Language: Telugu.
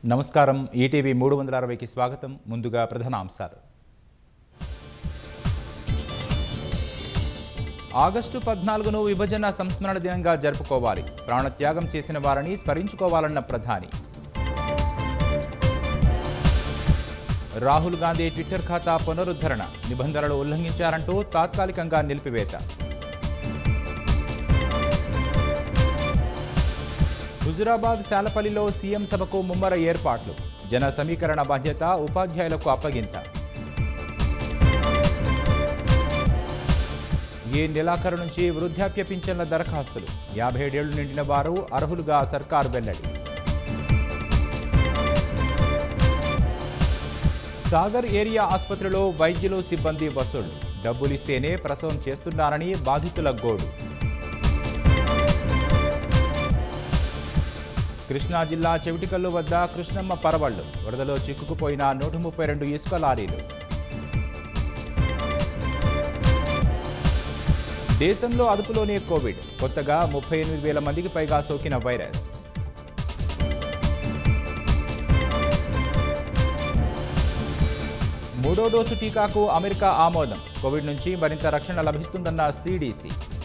నమస్కారం ఈటీవీ మూడు వందల అరవైకి స్వాగతం ముందుగా ప్రధాన అంశాలు ఆగస్టు పద్నాలుగును విభజన సంస్మరణ దినంగా జరుపుకోవాలి ప్రాణత్యాగం చేసిన వారిని స్మరించుకోవాలన్న ప్రధాని రాహుల్ గాంధీ ట్విట్టర్ ఖాతా పునరుద్ధరణ నిబంధనలు ఉల్లంఘించారంటూ తాత్కాలికంగా నిలిపివేత హుజురాబాద్ శాలపల్లిలో సీఎం సభకు ముమ్మర ఏర్పాట్లు జన సమీకరణ బాధ్యత ఉపాధ్యాయులకు అప్పగింత ఈ నెలాఖరు నుంచి వృద్ధాప్య పింఛన్ల దరఖాస్తులు యాభై ఏడేళ్లు నిండిన వారు అర్హులుగా సర్కారు వెల్లడి సాగర్ ఏరియా ఆసుపత్రిలో వైద్యులు సిబ్బంది వసూళ్లు డబ్బులిస్తేనే ప్రసవం చేస్తున్నారని బాధితుల గోడు కృష్ణా జిల్లా చెవిటికల్లు వద్ద కృష్ణమ్మ పరవళ్లు వరదలో చిక్కుకుపోయిన నూట ముప్పై రెండు ఇసుక లారీలు దేశంలో అదుపులోనే కోవిడ్ కొత్తగా ముప్పై ఎనిమిది వేల మందికి పైగా సోకిన వైరస్ మూడో డోసు టీకాకు అమెరికా ఆమోదం కోవిడ్ నుంచి మరింత రక్షణ లభిస్తుందన్న సిడిసి